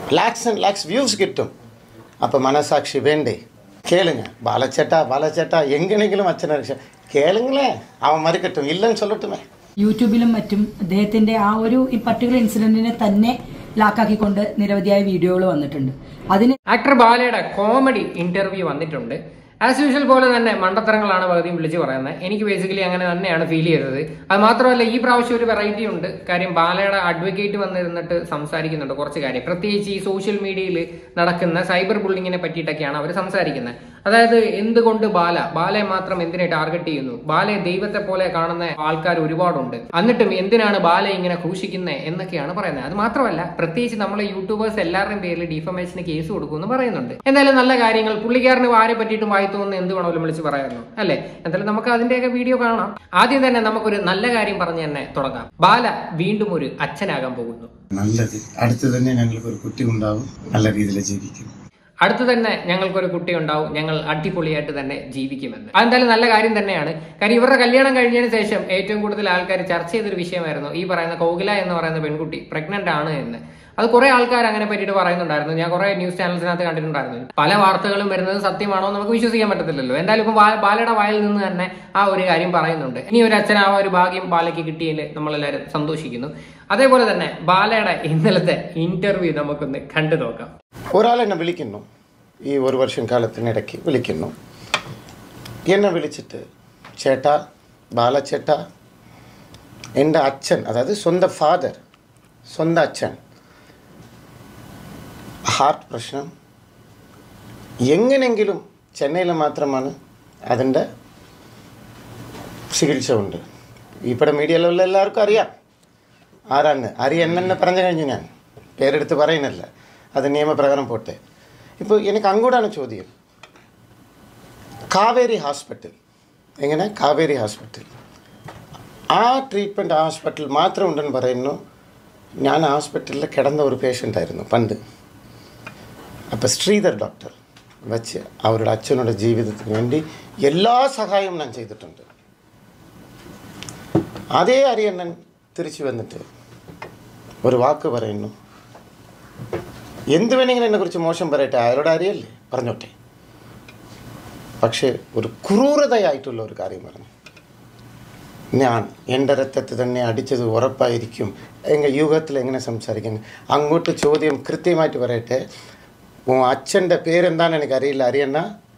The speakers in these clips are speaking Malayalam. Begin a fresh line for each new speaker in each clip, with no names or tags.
ലാക്സ് ആൻഡ് ലാക്സ് വ്യൂസ് കിട്ടും അപ്പം മനസാക്ഷി വേണ്ടേ കേளுங்க ബാലച്ചേട്ടാ ബാലച്ചേട്ടാ എങ്ങനെയെങ്കിലും അച്ഛനെ രക്ഷ കേളുങ്ങളേ അവൻ മറിക്കട്ടും ഇല്ലെന്ന് சொல்லட்டுமே
യൂട്യൂബിലും മറ്റും അദ്ദേഹത്തിന്റെ ആ ഒരു ഈ പർട്ടിക്കുലർ ഇൻസിഡന്റിനെ തന്നെ ലാക്കാക്കിക്കൊണ്ട് നിരവധിയായ വീഡിയോകൾ വന്നിട്ടുണ്ട് അതിന്
ആക്ടർ ബാലയുടെ കോമഡി ഇന്റർവ്യൂ വന്നിട്ടുണ്ട് ആസ് യൂഷ്വൽ പോലെ തന്നെ മണ്ടത്തരങ്ങളാണ് പകുതിയും വിളിച്ച് പറയുന്നത് എനിക്ക് ബേസിക്കലി അങ്ങനെ തന്നെയാണ് ഫീൽ ചെയ്തത് അത് മാത്രമല്ല ഈ പ്രാവശ്യം ഒരു വെറൈറ്റി ഉണ്ട് കാര്യം ബാലയുടെ അഡ്വക്കേറ്റ് വന്നിരുന്നിട്ട് സംസാരിക്കുന്നുണ്ട് കുറച്ച് കാര്യം പ്രത്യേകിച്ച് ഈ സോഷ്യൽ മീഡിയയിൽ നടക്കുന്ന സൈബർ ബുള്ളിങ്ങിനെ പറ്റിയിട്ടൊക്കെയാണ് അവർ സംസാരിക്കുന്നത് അതായത് എന്തുകൊണ്ട് ബാല ബാലയെ മാത്രം എന്തിനെ ടാർഗറ്റ് ചെയ്യുന്നു ബാലയെ ദൈവത്തെ പോലെ കാണുന്ന ആൾക്കാർ ഒരുപാടുണ്ട് എന്നിട്ടും എന്തിനാണ് ബാല ഇങ്ങനെ ക്രൂശിക്കുന്നത് എന്നൊക്കെയാണ് പറയുന്നത് അത് മാത്രമല്ല പ്രത്യേകിച്ച് നമ്മളെ യൂട്യൂബേഴ്സ് എല്ലാവരുടെയും പേരിൽ ഡിഫമേഷന് കേസ് കൊടുക്കുമെന്ന് പറയുന്നുണ്ട് എന്തായാലും നല്ല കാര്യങ്ങൾ പുള്ളിക്കാരന് ആരെ പറ്റിയിട്ടും വായി തോന്നുന്ന എന്ത് വേണമെങ്കിലും വിളിച്ച് പറയാമല്ലോ അല്ലേ എന്തായാലും നമുക്ക് അതിന്റെയൊക്കെ വീഡിയോ കാണാം ആദ്യം തന്നെ നമുക്കൊരു നല്ല കാര്യം പറഞ്ഞ് തന്നെ തുടങ്ങാം ബാല വീണ്ടും ഒരു അച്ഛനാകാൻ പോകുന്നു
നല്ലത് അടുത്ത് തന്നെ ഞങ്ങൾക്ക് ഒരു കുട്ടി ഉണ്ടാവും നല്ല രീതിയിൽ ജീവിക്കും
അടുത്ത് തന്നെ ഞങ്ങൾക്കൊരു കുട്ടി ഉണ്ടാവും ഞങ്ങൾ അടിപൊളിയായിട്ട് തന്നെ ജീവിക്കുമെന്ന് അതെന്തായാലും നല്ല കാര്യം തന്നെയാണ് കാര്യം ഇവരുടെ കല്യാണം കഴിഞ്ഞതിന് ശേഷം ഏറ്റവും കൂടുതൽ ആൾക്കാർ ചർച്ച ചെയ്തൊരു വിഷയമായിരുന്നു ഈ പറയുന്ന കോകില എന്ന് പറയുന്ന പെൺകുട്ടി പ്രഗ്നന്റ് ആണ് എന്ന് അത് കുറെ ആൾക്കാർ അങ്ങനെ പറ്റിയിട്ട് പറയുന്നുണ്ടായിരുന്നു ഞാൻ കുറെ ന്യൂസ് ചാനൽസിനകത്ത് കണ്ടിട്ടുണ്ടായിരുന്നു പല വാർത്തകളും വരുന്നത് സത്യമാണോ എന്ന് നമുക്ക് വിശ്വസിക്കാൻ പറ്റത്തില്ലല്ലോ എന്തായാലും ഇപ്പൊ ബാ- ബാലയുടെ വായിൽ നിന്ന് തന്നെ ആ ഒരു കാര്യം പറയുന്നുണ്ട് ഇനി ഒരു അച്ഛനാവാൻ ഒരു ഭാഗ്യം ബാലയ്ക്ക് കിട്ടിയതിൽ നമ്മളെല്ലാവരും സന്തോഷിക്കുന്നു അതേപോലെ തന്നെ ബാലയുടെ ഇന്നലത്തെ ഇന്റർവ്യൂ നമുക്കൊന്ന് കണ്ടു നോക്കാം
ഒരാൾ എന്നെ വിളിക്കുന്നു ഈ ഒരു വർഷം കാലത്തിനിടയ്ക്ക് വിളിക്കുന്നു എന്നെ വിളിച്ചിട്ട് ചേട്ടാ ബാലച്ചേട്ടാ എൻ്റെ അച്ഛൻ അതായത് സ്വന്തം ഫാദർ സ്വന്തം അച്ഛൻ ഹാർട്ട് പ്രശ്നം എങ്ങനെയെങ്കിലും ചെന്നൈയിൽ മാത്രമാണ് അതിൻ്റെ ചികിത്സ ഉണ്ട് ഇവിടെ മീഡിയയിലുള്ള എല്ലാവർക്കും അറിയാം ആരാണ് അറിയാൻ എന്നെ പറഞ്ഞു കഴിഞ്ഞു ഞാൻ പേരെടുത്ത് പറയുന്നില്ല അത് നിയമപ്രകാരം പോട്ടെ ഇപ്പോൾ എനിക്ക് അങ്ങോട്ടാണ് ചോദ്യം കാവേരി ഹോസ്പിറ്റൽ എങ്ങനെ കാവേരി ഹോസ്പിറ്റൽ ആ ട്രീറ്റ്മെൻറ്റ് ഹോസ്പിറ്റൽ മാത്രം ഉണ്ടെന്ന് പറയുന്നു ഞാൻ ഹോസ്പിറ്റലിൽ കിടന്ന ഒരു പേഷ്യൻ്റ് ആയിരുന്നു പണ്ട് അപ്പോൾ ശ്രീധർ ഡോക്ടർ വെച്ച് അവരുടെ അച്ഛനുടെ ജീവിതത്തിന് വേണ്ടി എല്ലാ സഹായവും ഞാൻ ചെയ്തിട്ടുണ്ട് അതേ അരിയണ്ണൻ തിരിച്ചു വന്നിട്ട് ഒരു വാക്ക് പറയുന്നു എന്ത് വേണമെങ്കിലും എന്നെക്കുറിച്ച് മോശം പറയട്ടെ അയാളോട് അറിയല്ലേ പറഞ്ഞോട്ടെ പക്ഷേ ഒരു ക്രൂരതയായിട്ടുള്ള ഒരു കാര്യം പറഞ്ഞു ഞാൻ എൻ്റെ രക്തത്തിൽ തന്നെ അടിച്ചത് ഉറപ്പായിരിക്കും എങ്കിൽ യുഗത്തിൽ എങ്ങനെ സംസാരിക്കുന്നത് അങ്ങോട്ട് ചോദ്യം കൃത്യമായിട്ട് പറയട്ടെ ഉൻ അച്ഛൻ്റെ പേരെന്താണെന്ന് എനിക്ക് അറിയില്ല അറിയണ്ണ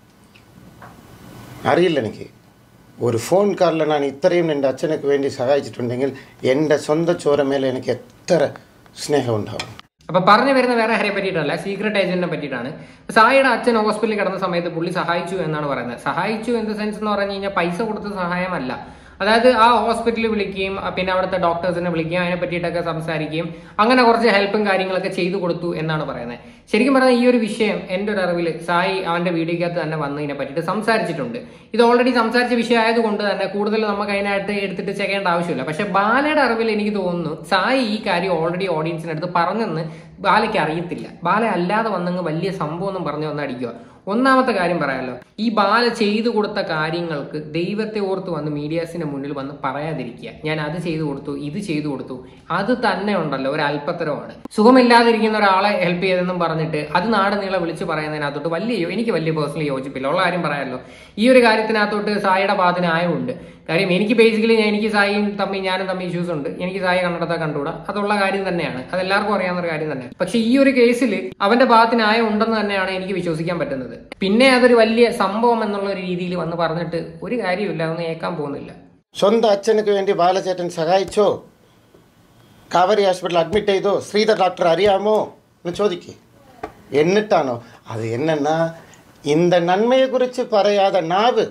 അറിയില്ല എനിക്ക് ഒരു ഫോൺ കാളിൽ ഞാൻ ഇത്രയും എൻ്റെ അച്ഛനക്ക് വേണ്ടി സഹായിച്ചിട്ടുണ്ടെങ്കിൽ എൻ്റെ സ്വന്തം ചോര മേലെ എനിക്ക് എത്ര സ്നേഹം ഉണ്ടാവും
അപ്പൊ പറഞ്ഞു വരുന്ന വേറെ ആരെ പറ്റിയിട്ടല്ല സീക്രട്ട് ഏജന്റിനെ പറ്റിയിട്ടാണ് സായിയുടെ അച്ഛൻ ഹോസ്പിറ്റലിൽ കിടന്ന സമയത്ത് പുള്ളി സഹായിച്ചു എന്നാണ് പറയുന്നത് സഹായിച്ചു എന്ത് സെൻസ് എന്ന് പറഞ്ഞു കഴിഞ്ഞാൽ പൈസ കൊടുത്ത സഹായമല്ല അതായത് ആ ഹോസ്പിറ്റലിൽ വിളിക്കുകയും അഹ് പിന്നെ അവിടുത്തെ ഡോക്ടേഴ്സിനെ വിളിക്കുകയും അതിനെ പറ്റിയിട്ടൊക്കെ സംസാരിക്കുകയും അങ്ങനെ കുറച്ച് ഹെൽപ്പും കാര്യങ്ങളൊക്കെ ചെയ്തു കൊടുത്തു എന്നാണ് പറയുന്നത് ശരിക്കും പറഞ്ഞാൽ ഈ ഒരു വിഷയം എൻ്റെ ഒരു അറിവിൽ സായി അവന്റെ വീഡിയോക്കകത്ത് തന്നെ വന്നതിനെ പറ്റിയിട്ട് സംസാരിച്ചിട്ടുണ്ട് ഇത് ഓൾറെഡി സംസാരിച്ച വിഷയം ആയതുകൊണ്ട് തന്നെ കൂടുതൽ നമുക്ക് അതിനായിട്ട് എടുത്തിട്ട് ചെയ്യേണ്ട ആവശ്യമില്ല പക്ഷെ ബാലയുടെ അറിവിൽ എനിക്ക് തോന്നുന്നു സായി ഈ കാര്യം ഓൾറെഡി ഓഡിയൻസിനടുത്ത് പറഞ്ഞെന്ന് ബാലയ്ക്ക് അറിയത്തില്ല ബാല അല്ലാതെ വന്നങ്ങ് വലിയ സംഭവം ഒന്നും പറഞ്ഞു വന്ന് അടിക്കുക ഒന്നാമത്തെ കാര്യം പറയാമല്ലോ ഈ ബാല ചെയ്തു കൊടുത്ത കാര്യങ്ങൾക്ക് ദൈവത്തെ ഓർത്ത് വന്ന് മീഡിയാസിന്റെ മുന്നിൽ വന്ന് പറയാതിരിക്കുക ഞാൻ അത് ചെയ്തു കൊടുത്തു ഇത് ചെയ്തു കൊടുത്തു അത് തന്നെ ഉണ്ടല്ലോ ഒരു അല്പത്തരമാണ് സുഖമില്ലാതിരിക്കുന്ന ഒരാളെ ഹെൽപ്പ് ചെയ്തെന്നും പറഞ്ഞിട്ട് അത് നാട് നീളെ വിളിച്ച് പറയുന്നതിനകത്തോട്ട് വലിയ യോ- എനിക്ക് വലിയ പേഴ്സണലി യോജിപ്പില്ല ഉള്ള കാര്യം പറയാമല്ലോ ഈ ഒരു കാര്യത്തിനകത്തോട്ട് സായിയുടെ ഭാഗത്തിനായമുണ്ട് കാര്യം എനിക്ക് ബേസിക്കലി ഞാൻ എനിക്ക് സായിയും തമ്മിൽ ഞാനും തമ്മിൽ ഇഷ്യൂസ് ഉണ്ട് എനിക്ക് സായി കണ്ടെത്താൻ കണ്ടുകൂടാ അതുള്ള കാര്യം തന്നെയാണ് അത് എല്ലാവർക്കും അറിയാവുന്ന ഒരു കാര്യം തന്നെ പക്ഷെ ഈ ഒരു കേസിൽ അവന്റെ ഭാഗത്തിനായ ഉണ്ടെന്ന് തന്നെയാണ് എനിക്ക് വിശ്വസിക്കാൻ പറ്റുന്നത് പിന്നെ അതൊരു വലിയ സംഭവം എന്നുള്ള ഒരു രീതിയിൽ വന്ന് പറഞ്ഞിട്ട് ഒരു കാര്യമില്ല അതൊന്നും ഏക്കാൻ പോകുന്നില്ല
സ്വന്തം അച്ഛനക്ക് വേണ്ടി ബാലചേട്ടൻ സഹായിച്ചോ കാവേരി ഹോസ്പിറ്റൽ അഡ്മിറ്റ് ചെയ്തോ ശ്രീധർ ഡോക്ടർ അറിയാമോ എന്ന് ചോദിക്കേ എന്നിട്ടാണോ അത് என்னன்னா இந்த നന്മയെ കുറിച്ച് പറയാതെ നാവ്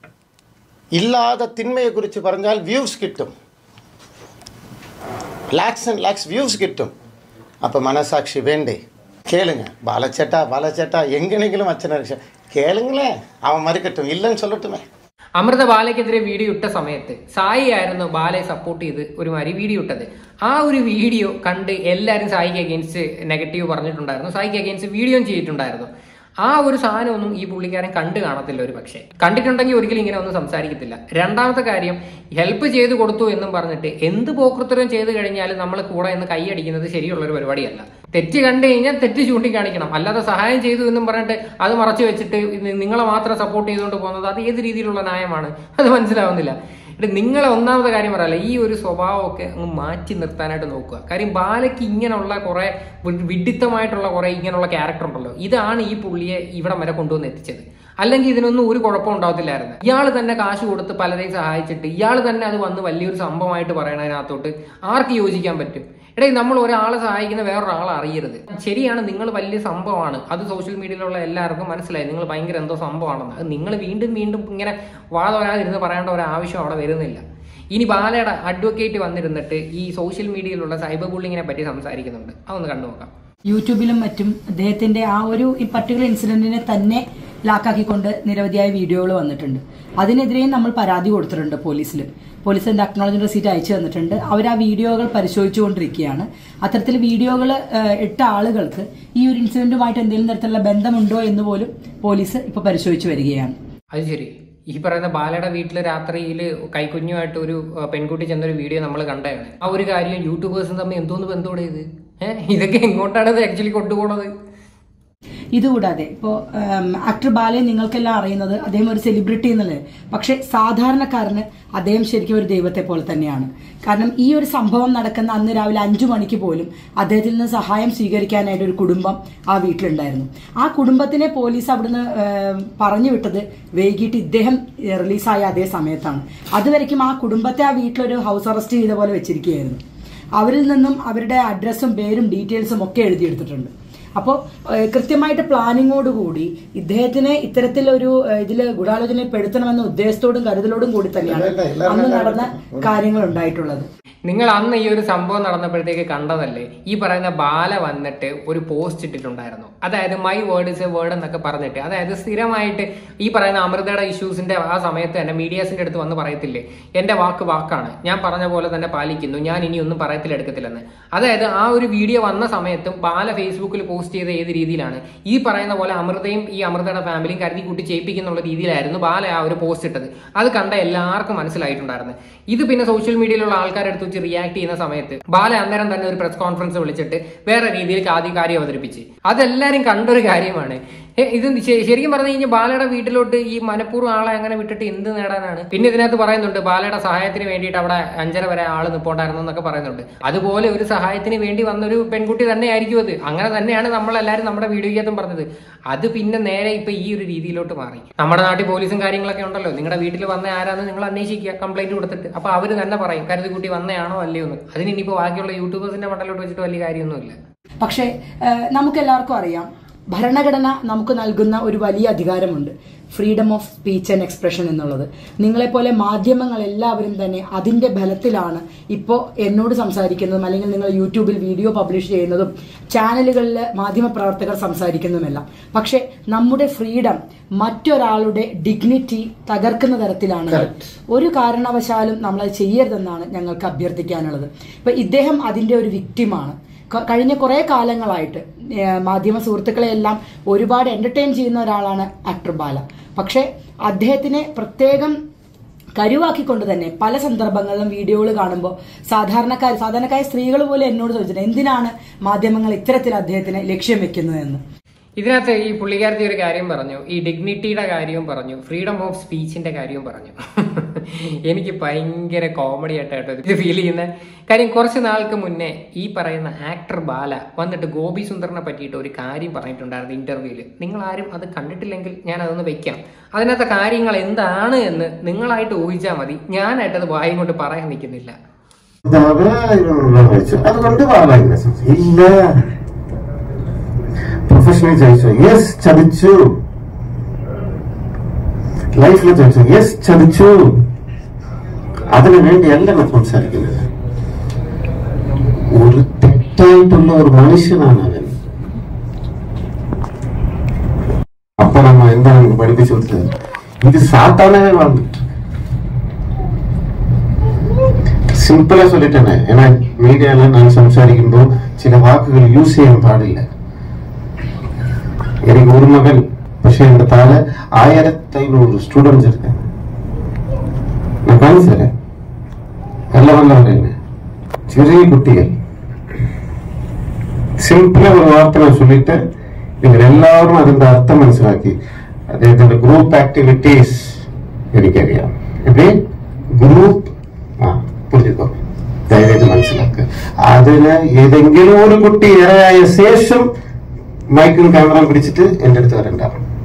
ഇല്ലാத തിന്മയെ കുറിച്ച് പറഞ്ഞാൽ വ്യൂസ് കിട്ടും ലാക്സ് ആൻഡ് ലാക്സ് വ്യൂസ് കിട്ടും അപ്പം മനസാക്ഷി വേണ്ടേ കേளுங்க ബാലച്ചേട്ടാ ബാലച്ചേട്ടാ എങ്ങനെയെങ്കിലും അച്ഛനെ രക്ഷ കേളുങ്ങളേ അവൻ മറിക്കട്ടും ഇല്ലെന്ന് சொல்லட்டுமே
അമൃത ബാലയ്ക്കെതിരെ വീഡിയോ ഇട്ട സമയത്ത് സായി ആയിരുന്നു ബാലയെ സപ്പോർട്ട് ചെയ്ത് ഒരു മാതിരി വീഡിയോ ഇട്ടത് ആ ഒരു വീഡിയോ കണ്ട് എല്ലാവരും സായിക്ക് അഗേൻസ്റ്റ് നെഗറ്റീവ് പറഞ്ഞിട്ടുണ്ടായിരുന്നു സായിക്ക് അഗേൻസ്റ്റ് വീഡിയോയും ചെയ്തിട്ടുണ്ടായിരുന്നു ആ ഒരു സാധനമൊന്നും ഈ പുള്ളിക്കാരൻ കണ്ടു കാണത്തില്ല ഒരു പക്ഷേ കണ്ടിട്ടുണ്ടെങ്കിൽ ഒരിക്കലും ഇങ്ങനെ ഒന്നും സംസാരിക്കത്തില്ല രണ്ടാമത്തെ കാര്യം ഹെൽപ്പ് ചെയ്ത് കൊടുത്തു എന്നും പറഞ്ഞിട്ട് എന്ത് പോക്കൃത്തരം ചെയ്ത് കഴിഞ്ഞാലും നമ്മൾ കൂടെ എന്ന് കൈയടിക്കുന്നത് ശരിയുള്ള ഒരു പരിപാടിയല്ല തെറ്റ് കണ്ടു കഴിഞ്ഞാൽ തെറ്റ് ചൂണ്ടിക്കാണിക്കണം അല്ലാതെ സഹായം ചെയ്തു എന്നും പറഞ്ഞിട്ട് അത് മറച്ചു വെച്ചിട്ട് ഇത് നിങ്ങളെ മാത്രം സപ്പോർട്ട് ചെയ്തുകൊണ്ട് പോകുന്നത് അത് ഏത് രീതിയിലുള്ള ന്യായമാണ് അത് മനസ്സിലാവുന്നില്ല എന്നിട്ട് നിങ്ങളെ ഒന്നാമത്തെ കാര്യം പറയല്ല ഈ ഒരു സ്വഭാവമൊക്കെ അങ്ങ് മാറ്റി നിർത്താനായിട്ട് നോക്കുക കാര്യം ബാലയ്ക്ക് ഇങ്ങനെയുള്ള കുറെ വി- വിഡിത്തമായിട്ടുള്ള കുറെ ഇങ്ങനെയുള്ള ക്യാരക്ടർ ഉണ്ടല്ലോ ഇതാണ് ഈ പുള്ളിയെ ഇവിടം വരെ കൊണ്ടുവന്ന് എത്തിച്ചത് അല്ലെങ്കിൽ ഇതിനൊന്നും ഒരു കുഴപ്പം ഉണ്ടാവത്തില്ലായിരുന്നു ഇയാൾ തന്നെ കാശ് കൊടുത്ത് പലരെയും സഹായിച്ചിട്ട് ഇയാൾ തന്നെ അത് വന്ന് വലിയൊരു സംഭവമായിട്ട് പറയണതിനകത്തോട്ട് ആർക്ക് യോജിക്കാൻ പറ്റും എടേ നമ്മൾ ഒരാളെ സഹായിക്കുന്ന വേറൊരാളെ അറിയരുത് ശരിയാണ് നിങ്ങൾ വലിയ സംഭവമാണ് അത് സോഷ്യൽ മീഡിയയിലുള്ള എല്ലാവർക്കും മനസ്സിലായി നിങ്ങൾ ഭയങ്കര എന്തോ സംഭവമാണെന്ന് അത് നിങ്ങൾ വീണ്ടും വീണ്ടും ഇങ്ങനെ വാ വരാതിരുന്ന് പറയേണ്ട ഒരു ആവശ്യം അവിടെ വരുന്നില്ല ഇനി ബാലയുടെ അഡ്വക്കേറ്റ് വന്നിരുന്നിട്ട് ഈ സോഷ്യൽ മീഡിയയിലുള്ള സൈബർ ബുള്ളിങ്ങിനെ പറ്റി സംസാരിക്കുന്നുണ്ട് അതൊന്ന് കണ്ടു നോക്കാം
യൂട്യൂബിലും മറ്റും അദ്ദേഹത്തിന്റെ ആ ഒരു ഈ പർട്ടിക്കുലർ ഇൻസിഡന്റിനെ തന്നെ ലാക്കാക്കിക്കൊണ്ട് നിരവധിയായ വീഡിയോകൾ വന്നിട്ടുണ്ട് അതിനെതിരെയും നമ്മൾ പരാതി കൊടുത്തിട്ടുണ്ട് പോലീസിൽ പോലീസിന്റെ അക്നോളജ്മെന്റ് റെസീറ്റ് അയച്ചു തന്നിട്ടുണ്ട് അവർ ആ വീഡിയോകൾ പരിശോധിച്ചുകൊണ്ടിരിക്കുകയാണ് അത്തരത്തിൽ വീഡിയോകൾ ഇട്ട ആളുകൾക്ക് ഈ ഒരു ഇൻസിഡന്റുമായിട്ട് എന്തെങ്കിലും തരത്തിലുള്ള ബന്ധമുണ്ടോ എന്ന് പോലും പോലീസ് ഇപ്പൊ പരിശോധിച്ചു വരികയാണ്
അത് ശരി ഈ പറയുന്ന ബാലയുടെ വീട്ടിൽ രാത്രിയിൽ കൈക്കുഞ്ഞുമായിട്ട് ഒരു അഹ്, പെൺകുട്ടി ചെന്നൊരു വീഡിയോ നമ്മൾ കണ്ടതാണ് ആ ഒരു കാര്യം യൂട്യൂബേഴ്സും തമ്മിൽ എന്തോന്ന് ബന്ധോടെ ഇത് ഏഹ് ഇതൊക്കെ എങ്ങോട്ടാണ് ഇത് ആക്ച്വലി കൊണ്ടുപോകുന്നത്
ഇതുകൂടാതെ ഇപ്പോൾ ആക്ടർ ബാലയെ നിങ്ങൾക്കെല്ലാം അറിയുന്നത് അദ്ദേഹം ഒരു സെലിബ്രിറ്റി എന്നല്ലേ പക്ഷെ സാധാരണക്കാരന് അദ്ദേഹം ശരിക്കും ഒരു ദൈവത്തെ പോലെ തന്നെയാണ് കാരണം ഈ ഒരു സംഭവം നടക്കുന്ന അന്ന് രാവിലെ അഞ്ചു മണിക്ക് പോലും അദ്ദേഹത്തിൽ നിന്ന് സഹായം സ്വീകരിക്കാനായിട്ട് ഒരു കുടുംബം ആ വീട്ടിലുണ്ടായിരുന്നു ആ കുടുംബത്തിനെ പോലീസ് അവിടുന്ന് ഏം, പറഞ്ഞു വിട്ടത് വൈകിട്ട് ഇദ്ദേഹം റിലീസായ അതേ സമയത്താണ് അതുവരയ്ക്കും ആ കുടുംബത്തെ ആ വീട്ടിലൊരു ഹൗസ് അറസ്റ്റ് ചെയ്ത പോലെ വെച്ചിരിക്കുകയായിരുന്നു അവരിൽ നിന്നും അവരുടെ അഡ്രസ്സും പേരും ഡീറ്റെയിൽസും ഒക്കെ എഴുതിയെടുത്തിട്ടുണ്ട് അപ്പോൾ കൃത്യമായിട്ട് പ്ലാനിങ്ങോടുകൂടി ഇദ്ദേഹത്തിനെ ഇത്തരത്തിലൊരു ഏഹ്, ഇതില് ഗൂഢാലോചനയിൽ പെടുത്തണമെന്ന ഉദ്ദേശത്തോടും കരുതലോടും കൂടി തന്നെയാണ്
ഇല്ല, ഇല്ല,
അന്ന്
എല്ലാവരും
നടന്ന കാര്യങ്ങൾ ഉണ്ടായിട്ടുള്ളത്
നിങ്ങൾ അന്ന് ഈ ഒരു സംഭവം നടന്നപ്പോഴത്തേക്ക് കണ്ടതല്ലേ ഈ പറയുന്ന ബാല വന്നിട്ട് ഒരു പോസ്റ്റ് ഇട്ടിട്ടുണ്ടായിരുന്നു അതായത് my word is a word എന്നൊക്കെ പറഞ്ഞിട്ട് അതായത് സ്ഥിരമായിട്ട് ഈ പറയുന്ന അമൃതയുടെ ഇഷ്യൂസിന്റെ ആ സമയത്ത് തന്നെ മീഡിയാസിന്റെ അടുത്ത് വന്ന് പറയത്തില്ലേ എന്റെ വാക്ക് വാക്കാണ് ഞാൻ പറഞ്ഞ പോലെ തന്നെ പാലിക്കുന്നു ഞാൻ ഇനി ഒന്നും പറയത്തില്ല എടുക്കത്തില്ലെന്ന് അതായത് ആ ഒരു വീഡിയോ വന്ന സമയത്തും ബാല ഫേസ്ബുക്കിൽ പോസ്റ്റ് ചെയ്ത ഏത് രീതിയിലാണ് ഈ പറയുന്ന പോലെ അമൃതയും ഈ അമൃതയുടെ ഫാമിലിയും കരുതി കൂട്ടി ചെയ്യിപ്പിക്കുന്നുള്ള രീതിയിലായിരുന്നു ബാല ആ ഒരു പോസ്റ്റ് ഇട്ടത് അത് കണ്ട എല്ലാവർക്കും മനസ്സിലായിട്ടുണ്ടായിരുന്നു ഇത് പിന്നെ സോഷ്യൽ മീഡിയയിലുള്ള ആൾക്കാരെടുത്ത് വെച്ച് റിയാക്ട് ചെയ്യുന്ന സമയത്ത് ബാല അന്നേരം തന്നെ ഒരു പ്രസ് കോൺഫറൻസ് വിളിച്ചിട്ട് വേറെ രീതിയിൽ ആദ്യ കാര്യം അവതരിപ്പിച്ച് അതെല്ലാരും കണ്ടൊരു കാര്യമാണ് ഏ, ഇത് ശ- ശരിക്കും പറഞ്ഞു കഴിഞ്ഞാൽ ബാലയുടെ വീട്ടിലോട്ട് ഈ മനഃപൂർവ്വം ആളെ അങ്ങനെ വിട്ടിട്ട് എന്ത് നേടാനാണ് പിന്നെ ഇതിനകത്ത് പറയുന്നുണ്ട് ബാലയുടെ സഹായത്തിന് വേണ്ടിയിട്ട് അവിടെ അഞ്ചര വരെ ആള് നിപ്പോണ്ടായിരുന്നു എന്നൊക്കെ പറയുന്നുണ്ട് അതുപോലെ ഒരു സഹായത്തിന് വേണ്ടി വന്നൊരു പെൺകുട്ടി തന്നെയായിരിക്കും അത് അങ്ങനെ തന്നെയാണ് നമ്മളെല്ലാവരും നമ്മുടെ വീഡിയോയ്ക്കകത്തും പറഞ്ഞത് അത് പിന്നെ നേരെ ഇപ്പൊ ഈ ഒരു രീതിയിലോട്ട് മാറി നമ്മുടെ നാട്ടിൽ പോലീസും കാര്യങ്ങളൊക്കെ ഉണ്ടല്ലോ നിങ്ങളുടെ വീട്ടിൽ വന്ന ആരാന്ന് നിങ്ങൾ അന്വേഷിക്കുക കംപ്ലൈന്റ് കൊടുത്തിട്ട് അപ്പൊ അവര് തന്നെ പറയും കരുതി കുട്ടി വന്നയാണോ അല്ലയോ എന്ന് അതിന് ഇനിയിപ്പോ ബാക്കിയുള്ള യൂട്യൂബേഴ്സിന്റെ മണ്ടലോട്ട് വെച്ചിട്ട് വലിയ കാര്യമൊന്നുമില്ല
പക്ഷേ നമുക്ക് എല്ലാവർക്കും അറിയാം ഭരണഘടന നമുക്ക് നൽകുന്ന ഒരു വലിയ അധികാരമുണ്ട് freedom of speech and expression എന്നുള്ളത് നിങ്ങളെപ്പോലെ മാധ്യമങ്ങൾ എല്ലാവരും തന്നെ അതിന്റെ ബലത്തിലാണ് ഇപ്പോൾ എന്നോട് സംസാരിക്കുന്നതും അല്ലെങ്കിൽ നിങ്ങൾ യൂട്യൂബിൽ വീഡിയോ പബ്ലിഷ് ചെയ്യുന്നതും ചാനലുകളിൽ മാധ്യമപ്രവർത്തകർ സംസാരിക്കുന്നതുമെല്ലാം പക്ഷേ നമ്മുടെ ഫ്രീഡം മറ്റൊരാളുടെ ഡിഗ്നിറ്റി തകർക്കുന്ന തരത്തിലാണ് ഒരു കാരണവശാലും നമ്മളത് ചെയ്യരുതെന്നാണ് ഞങ്ങൾക്ക് അഭ്യർത്ഥിക്കാനുള്ളത് ഇപ്പൊ ഇദ്ദേഹം അതിന്റെ ഒരു വിക്റ്റിമാണ് ക- കഴിഞ്ഞ കുറെ കാലങ്ങളായിട്ട് ഏഹ്, മാധ്യമ സുഹൃത്തുക്കളെ എല്ലാം ഒരുപാട് എന്റർടൈൻ ചെയ്യുന്ന ഒരാളാണ് ആക്ടർ ബാല പക്ഷെ അദ്ദേഹത്തിനെ പ്രത്യേകം കരുവാക്കിക്കൊണ്ട് തന്നെ പല സന്ദർഭങ്ങളിലും വീഡിയോകൾ കാണുമ്പോൾ സാധാരണക്കാർ സാധാരണക്കാരായ സ്ത്രീകൾ പോലും എന്നോട് ചോദിച്ചിട്ടുണ്ട് എന്തിനാണ് മാധ്യമങ്ങൾ ഇത്തരത്തിൽ അദ്ദേഹത്തിനെ ലക്ഷ്യം വെക്കുന്നതെന്ന്
ഇതിനകത്ത് ഈ പുള്ളിക്കാരത്തി ഒരു കാര്യം പറഞ്ഞു ഈ ഡിഗ്നിറ്റിയുടെ കാര്യവും പറഞ്ഞു ഫ്രീഡം ഓഫ് സ്പീച്ചിന്റെ കാര്യവും പറഞ്ഞു എനിക്ക് ഭയങ്കര കോമഡി ആയിട്ടാട്ടോ ഇത് ഫീൽ ചെയ്യുന്നത് കാര്യം കുറച്ച് നാൾക്ക് മുന്നേ ഈ പറയുന്ന ആക്ടർ ബാല വന്നിട്ട് ഗോപി സുന്ദറിനെ പറ്റിയിട്ട് ഒരു കാര്യം പറഞ്ഞിട്ടുണ്ടായിരുന്നു ഇന്റർവ്യൂവിൽ നിങ്ങൾ ആരും അത് കണ്ടിട്ടില്ലെങ്കിൽ ഞാൻ അതൊന്ന് വെക്കാം അതിനകത്തെ കാര്യങ്ങൾ എന്താണ് എന്ന് നിങ്ങളായിട്ട് ഊഹിച്ചാൽ മതി ഞാനായിട്ട് അത് വായും കൊണ്ട് പറയാൻ നിൽക്കുന്നില്ല
ഇത് അവരായിരുന്നു വെച്ചു അതുകൊണ്ട് പാടില്ല ഇല്ല പ്രൊഫഷണലി ചോദിച്ചു യെസ് ചതിച്ചു ലൈഫിൽ ചോദിച്ചു യെസ് ചതിച്ചു അതിനു വേണ്ടിയല്ല ഞാൻ സംസാരിക്കുന്നത് ഒരു തെറ്റായിട്ടുള്ള ഒരു മനുഷ്യനാണ് അവൻ അപ്പൊ നമ്മ എന്താണ് പഠിപ്പിച്ചു കൊടുത്തത് ഇത് സാത്താനായ വന്നിട്ട് സിമ്പിളാ சொல்லிட்டேனே ஏன்னா மீடியால நான் സംസാരിക്കുമ്പോൾ ചില വാക്കുകൾ യൂസ് ചെയ്യാൻ പാടില്ല എനിക്ക് ഒരു മകൻ പക്ഷെ എന്റെ താഴെ ആയിരത്തി അഞ്ഞൂറ് സ്റ്റുഡൻസ് ഇരിക്കാங்க நான் காமிச்சு தரேன் நல்ல வல்லவரேன்னு ചെറിയ കുട്ടികൾ സിംപിളാ ഒരു വാർത്ത ഞാൻ ചൊല്ലിട്ട് നിങ്ങൾ എല്ലാവരും അതിന്റെ അർത്ഥം മനസ്സിലാക്കി അദ്ദേഹത്തിന്റെ ഗ്രൂപ്പ് ആക്ടിവിറ്റീസ് എനിക്കറിയാം എപ്പി ഗ്രൂപ്പ് ആ പുരിഞ്ഞോ ദയവേത് മനസ്സിലാക്കുക അതിന് ഏതെങ്കിലും ഒരു കുട്ടി ഇരയായ ശേഷം മൈക്കും ക്യാമറയും പിടിച്ചിട്ട് എന്റെ അടുത്ത് വരണ്ട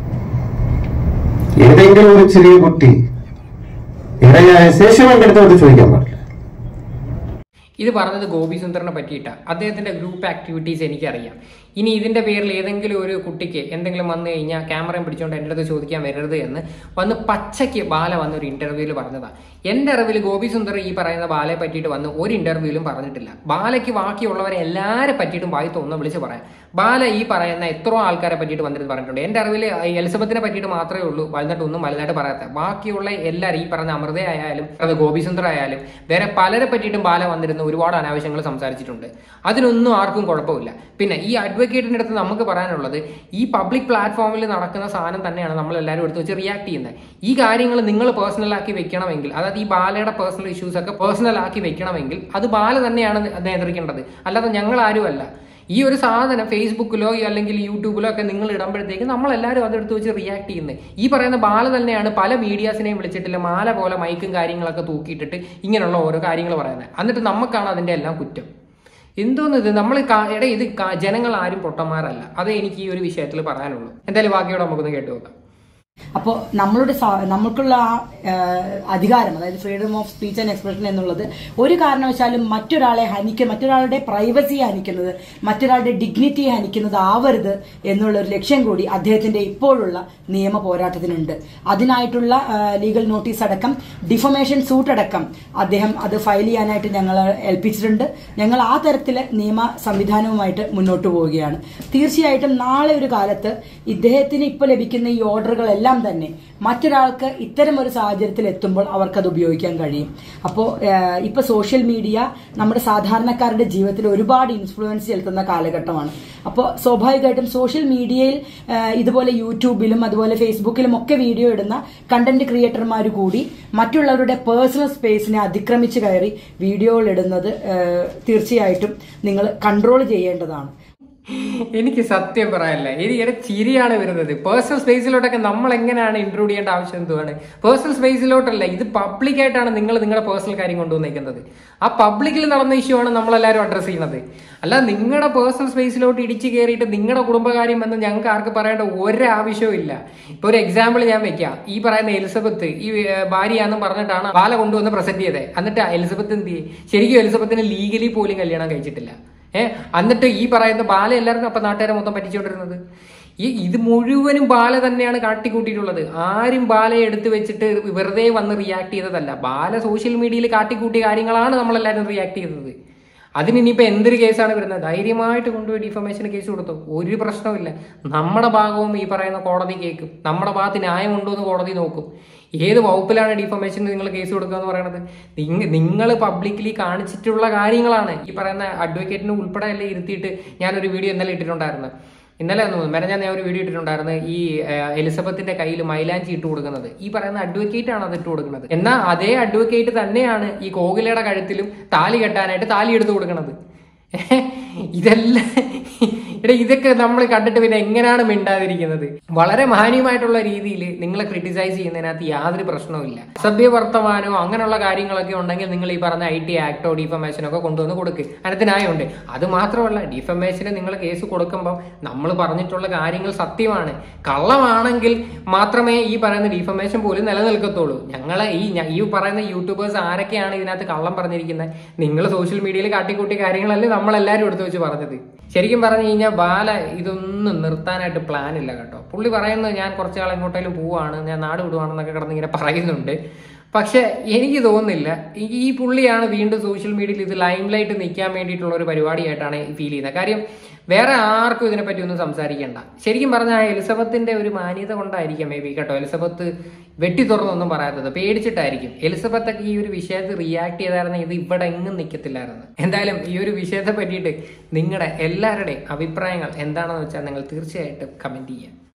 ഏതെങ്കിലും ഒരു ചെറിയ കുട്ടി ഇരയായ ശേഷം എന്റെ അടുത്ത് വന്ന് ചോദിക്കാൻ പാടില്ല
ഇത് പറഞ്ഞത് ഗോപി സുന്ദറിനെ പറ്റിയിട്ടാണ് അദ്ദേഹത്തിന്റെ ഗ്രൂപ്പ് ആക്ടിവിറ്റീസ് എനിക്കറിയാം ഇനി ഇതിന്റെ പേരിൽ ഏതെങ്കിലും ഒരു കുട്ടിക്ക് എന്തെങ്കിലും വന്നു കഴിഞ്ഞാൽ ക്യാമറയും പിടിച്ചുകൊണ്ട് എൻ്റെ അടുത്ത് ചോദിക്കാൻ വരരുത് എന്ന് വന്ന് പച്ചയ്ക്ക് ബാല വന്ന ഒരു ഇന്റർവ്യൂവിൽ പറഞ്ഞതാണ് എൻ്റെ അറിവിൽ ഗോപി സുന്ദർ ഈ പറയുന്ന ബാലയെ പറ്റിയിട്ട് വന്ന് ഒരു ഇന്റർവ്യൂവിലും പറഞ്ഞിട്ടില്ല ബാലയ്ക്ക് ബാക്കിയുള്ളവരെ എല്ലാവരെ പറ്റിയിട്ടും വായി തോന്നുന്ന വിളിച്ച് പറയാം ബാല ഈ പറയുന്ന എത്രയോ ആൾക്കാരെ പറ്റിയിട്ട് വന്നിട്ട് പറഞ്ഞിട്ടുണ്ട് എൻ്റെ അറിവിൽ ഈ എലിസബത്തിനെ പറ്റിയിട്ട് മാത്രമേ ഉള്ളൂ വലുതായിട്ട് ഒന്നും വലുതായിട്ട് പറയാത്ത ബാക്കിയുള്ള എല്ലാവരും ഈ പറഞ്ഞ അമൃത ആയാലും അത് ഗോപി സുന്ദർ ആയാലും വേറെ പലരെ പറ്റിയിട്ടും ബാല വന്നിരുന്ന ഒരുപാട് അനാവശ്യങ്ങൾ സംസാരിച്ചിട്ടുണ്ട് അതിനൊന്നും ആർക്കും കുഴപ്പമില്ല പിന്നെ ഈ അഡ്വക്കേറ്റിന്റെ അടുത്ത് നമുക്ക് പറയാനുള്ളത് ഈ പബ്ലിക് പ്ലാറ്റ്ഫോമിൽ നടക്കുന്ന സാധനം തന്നെയാണ് നമ്മൾ എല്ലാവരും എടുത്ത് വെച്ച് റിയാക്ട് ചെയ്യുന്നത് ഈ കാര്യങ്ങൾ നിങ്ങൾ പേഴ്സണൽ ആക്കി വെക്കണമെങ്കിൽ അതായത് ഈ ബാലയുടെ പേഴ്സണൽ ഇഷ്യൂസ് ഒക്കെ പേഴ്സണൽ ആക്കി വെക്കണമെങ്കിൽ അത് ബാല തന്നെയാണ് നിയന്ത്രിക്കേണ്ടത് അല്ലാതെ ഞങ്ങൾ ആരുമല്ല ഈ ഒരു സാധനം ഫേസ്ബുക്കിലോ അല്ലെങ്കിൽ യൂട്യൂബിലോ ഒക്കെ നിങ്ങൾ ഇടുമ്പോഴത്തേക്ക് നമ്മളെല്ലാവരും അതെടുത്ത് വെച്ച് റിയാക്ട് ചെയ്യുന്നത് ഈ പറയുന്ന ബാല തന്നെയാണ് പല മീഡിയാസിനെയും വിളിച്ചിട്ടില്ല മാല പോലെ മൈക്കും കാര്യങ്ങളൊക്കെ തൂക്കിയിട്ടിട്ട് ഇങ്ങനെയുള്ള ഓരോ കാര്യങ്ങൾ പറയുന്നത് എന്നിട്ട് നമുക്കാണ് അതിന്റെ എല്ലാം കുറ്റം എന്തോന്ന് ഇത് നമ്മൾ എടാ ഇത് കാ- ജനങ്ങൾ ആരും പൊട്ടന്മാരല്ല അതേ എനിക്ക് ഈ ഒരു വിഷയത്തിൽ പറയാനുള്ളൂ എന്തായാലും ബാക്കിയോടെ നമുക്കൊന്ന് കേട്ടു നോക്കാം
അപ്പോൾ നമ്മളുടെ സാ- നമുക്കുള്ള ആ ആ, അധികാരം അതായത് freedom of speech and expression എന്നുള്ളത് ഒരു കാരണവശാലും മറ്റൊരാളെ ഹനിക്കുക മറ്റൊരാളുടെ പ്രൈവസിയെ ഹനിക്കുന്നത് മറ്റൊരാളുടെ ഡിഗ്നിറ്റിയെ ഹനിക്കുന്നത് ആവരുത് എന്നുള്ള ഒരു ലക്ഷ്യം കൂടി അദ്ദേഹത്തിന്റെ ഇപ്പോഴുള്ള നിയമ പോരാട്ടത്തിനുണ്ട് അതിനായിട്ടുള്ള ലീഗൽ നോട്ടീസ് അടക്കം ഡിഫമേഷൻ സൂട്ട് അടക്കം അദ്ദേഹം അത് ഫയൽ ചെയ്യാനായിട്ട് ഞങ്ങൾ ഏൽപ്പിച്ചിട്ടുണ്ട് ഞങ്ങൾ ആ തരത്തിലെ നിയമ സംവിധാനവുമായിട്ട് മുന്നോട്ട് പോവുകയാണ് തീർച്ചയായിട്ടും നാളെ ഒരു കാലത്ത് ഇദ്ദേഹത്തിന് ഇപ്പോൾ ലഭിക്കുന്ന ഈ ഓർഡറുകളെല്ലാം തന്നെ മറ്റൊരാൾക്ക് ഇത്തരം ഒരു സാഹചര്യത്തിൽ എത്തുമ്പോൾ അവർക്കത് ഉപയോഗിക്കാൻ കഴിയും അപ്പോൾ ഇപ്പൊ സോഷ്യൽ മീഡിയ നമ്മുടെ സാധാരണക്കാരുടെ ജീവിതത്തിൽ ഒരുപാട് ഇൻഫ്ലുവൻസ് ചെലുത്തുന്ന കാലഘട്ടമാണ് അപ്പോൾ സ്വാഭാവികമായിട്ടും സോഷ്യൽ മീഡിയയിൽ ആ, ഇതുപോലെ യൂട്യൂബിലും അതുപോലെ ഫേസ്ബുക്കിലും ഒക്കെ വീഡിയോ ഇടുന്ന കണ്ടന്റ് ക്രിയേറ്റർമാർ കൂടി മറ്റുള്ളവരുടെ പേഴ്സണൽ സ്പേസിനെ അതിക്രമിച്ച് കയറി വീഡിയോകൾ ഇടുന്നത് ആ, തീർച്ചയായിട്ടും നിങ്ങൾ കൺട്രോൾ ചെയ്യേണ്ടതാണ്
എനിക്ക് സത്യം പറയാനല്ല എനിക്കിടെ ചിരിയാണ് വരുന്നത് പേഴ്സണൽ സ്പേസിലോട്ടൊക്കെ നമ്മൾ എങ്ങനെയാണ് ഇൻക്ലൂഡ് ചെയ്യേണ്ട ആവശ്യം എന്തുവാണ് പേഴ്സണൽ സ്പേസിലോട്ടല്ല ഇത് പബ്ലിക് ആയിട്ടാണ് നിങ്ങൾ നിങ്ങളുടെ പേഴ്സണൽ കാര്യം കൊണ്ടുവന്നേക്കുന്നത് ആ പബ്ലിക്കിൽ നടന്ന ഇഷ്യൂ ആണ് നമ്മളെല്ലാവരും അഡ്രസ്സ് ചെയ്യുന്നത് അല്ല നിങ്ങളുടെ പേഴ്സണൽ സ്പേസിലോട്ട് ഇടിച്ചു കയറിയിട്ട് നിങ്ങളുടെ കുടുംബകാര്യം എന്ന് ഞങ്ങൾക്ക് ആർക്ക് പറയേണ്ട ഒരാവശ്യവും ഇല്ല ഇപ്പൊ ഒരു എക്സാമ്പിൾ ഞാൻ വെക്കാം ഈ പറയുന്ന എലിസബത്ത് ഈ ഏർ, ഭാര്യയാണെന്ന് പറഞ്ഞിട്ടാണ് ബാല കൊണ്ടുവന്ന് പ്രസന്റ് ചെയ്തത് എന്നിട്ട് എലിസബത്ത് എന്ത് ചെയ്യും ശരിക്കും എലിസബത്തിന് ലീഗലി പോലും കല്യാണം കഴിച്ചിട്ടില്ല ഏഹ് എന്നിട്ട് ഈ പറയുന്ന ബാല എല്ലാവരും അപ്പൊ നാട്ടുകാരെ മൊത്തം പറ്റിച്ചുകൊണ്ടിരുന്നത് ഈ ഇത് മുഴുവനും ബാല തന്നെയാണ് കാട്ടിക്കൂട്ടിയിട്ടുള്ളത് ആരും ബാലയെ എടുത്തു വെച്ചിട്ട് വെറുതെ വന്ന് റിയാക്ട് ചെയ്തതല്ല ബാല സോഷ്യൽ മീഡിയയിൽ കാട്ടിക്കൂട്ടിയ കാര്യങ്ങളാണ് നമ്മളെല്ലാവരും റിയാക്ട് ചെയ്തത് അതിന് ഇനിയിപ്പോ എന്തൊരു കേസാണ് വരുന്നത് ധൈര്യമായിട്ട് കൊണ്ടുപോയി ഡിഫമേഷന് കേസ് കൊടുത്തു ഒരു പ്രശ്നമില്ല നമ്മുടെ ഭാഗവും ഈ പറയുന്ന കോടതി കേൾക്കും നമ്മുടെ ഭാഗത്ത് ന്യായമുണ്ടോ എന്ന് കോടതി നോക്കും ഏത് വകുപ്പിലാണ് ഡിഫമേഷന് നിങ്ങൾ കേസ് കൊടുക്കുക എന്ന് പറയുന്നത് നിങ്ങൾ പബ്ലിക്കലി കാണിച്ചിട്ടുള്ള കാര്യങ്ങളാണ് ഈ പറയുന്ന അഡ്വക്കേറ്റിനെ ഉൾപ്പെടെ അല്ലേ ഇരുത്തിയിട്ട് ഞാനൊരു വീഡിയോ ഇന്നലെ ഇട്ടിട്ടുണ്ടായിരുന്നു ഇന്നലെ മെനഞ്ഞാൻ ഞാൻ ഒരു വീഡിയോ ഇട്ടിട്ടുണ്ടായിരുന്നു ഈ ഏഹ്, എലിസബത്തിന്റെ കയ്യിൽ മൈലാഞ്ചി ഇട്ട് കൊടുക്കുന്നത് ഈ പറയുന്ന അഡ്വക്കേറ്റ് ആണ് അത് ഇട്ട് കൊടുക്കുന്നത് എന്നാൽ അതേ അഡ്വക്കേറ്റ് തന്നെയാണ് ഈ കോകിലയുടെ കഴുത്തിലും താലി കെട്ടാനായിട്ട് താലി എടുത്തു കൊടുക്കുന്നത് ഇതെല്ലാം എടാ ഇതൊക്കെ നമ്മൾ കണ്ടിട്ട് പിന്നെ എങ്ങനെയാണ് മിണ്ടാതിരിക്കുന്നത് വളരെ മാന്യമായിട്ടുള്ള രീതിയിൽ നിങ്ങളെ ക്രിട്ടിസൈസ് ചെയ്യുന്നതിനകത്ത് യാതൊരു പ്രശ്നവുമില്ല സഭ്യ വർത്തമാനമോ അങ്ങനെയുള്ള കാര്യങ്ങളൊക്കെ ഉണ്ടെങ്കിൽ നിങ്ങൾ ഈ പറഞ്ഞ ഐ ടി ആക്ടോ ഡിഫമേഷനോ ഒക്കെ കൊണ്ടുവന്ന് കൊടുക്ക് അതിനകത്ത് ന്യായമുണ്ട് അത് മാത്രമല്ല ഡിഫമേഷന് നിങ്ങൾ കേസ് കൊടുക്കുമ്പോൾ നമ്മൾ പറഞ്ഞിട്ടുള്ള കാര്യങ്ങൾ സത്യമാണ് കള്ളമാണെങ്കിൽ മാത്രമേ ഈ പറയുന്ന ഡിഫമേഷൻ പോലും നിലനിൽക്കത്തുള്ളൂ ഞങ്ങളെ ഈ ഞ- ഈ പറയുന്ന യൂട്യൂബേഴ്സ് ആരൊക്കെയാണ് ഇതിനകത്ത് കള്ളം പറഞ്ഞിരിക്കുന്നത് നിങ്ങൾ സോഷ്യൽ മീഡിയയിൽ കാട്ടിക്കൂട്ടിയ കാര്യങ്ങളല്ലേ നമ്മളെല്ലാവരും എടുത്തു വെച്ച് പറഞ്ഞത് ശരിക്കും പറഞ്ഞു കഴിഞ്ഞാൽ ബാല ഇതൊന്നും നിർത്താനായിട്ട് പ്ലാൻ ഇല്ല കേട്ടോ പുള്ളി പറയുന്നത് ഞാൻ കുറച്ച് നാൾ എങ്ങോട്ടേലും പോവാണ് ഞാൻ നാട് വിടുവാണെന്നൊക്കെ കിടന്ന് ഇങ്ങനെ പറയുന്നുണ്ട് പക്ഷെ എനിക്ക് തോന്നുന്നില്ല ഈ- ഈ പുള്ളിയാണ് വീണ്ടും സോഷ്യൽ മീഡിയയിൽ ഇത് ലൈം ലൈറ്റ് നിൽക്കാൻ വേണ്ടിയിട്ടുള്ള ഒരു പരിപാടിയായിട്ടാണ് ഫീൽ ചെയ്യുന്നത് കാര്യം വേറെ ആർക്കും ഇതിനെപ്പറ്റി ഒന്നും സംസാരിക്കേണ്ട ശരിക്കും പറഞ്ഞാൽ എലിസബത്തിന്റെ ഒരു മാന്യത കൊണ്ടായിരിക്കാം മേ ബി കേട്ടോ എലിസബത്ത് വെട്ടി തുറന്നൊന്നും പറയാത്തത് പേടിച്ചിട്ടായിരിക്കും എലിസബത്ത് ഒക്കെ ഈ ഒരു വിഷയത്തിൽ റിയാക്ട് ചെയ്തായിരുന്നെങ്കിൽ ഇത് ഇവിടെ എങ്ങും നിൽക്കത്തില്ലായിരുന്നു എന്തായാലും ഈ ഒരു വിഷയത്തെ പറ്റിയിട്ട് നിങ്ങളുടെ എല്ലാവരുടെയും അഭിപ്രായങ്ങൾ എന്താണെന്ന് വെച്ചാൽ നിങ്ങൾ തീർച്ചയായിട്ടും കമന്റ് ചെയ്യുക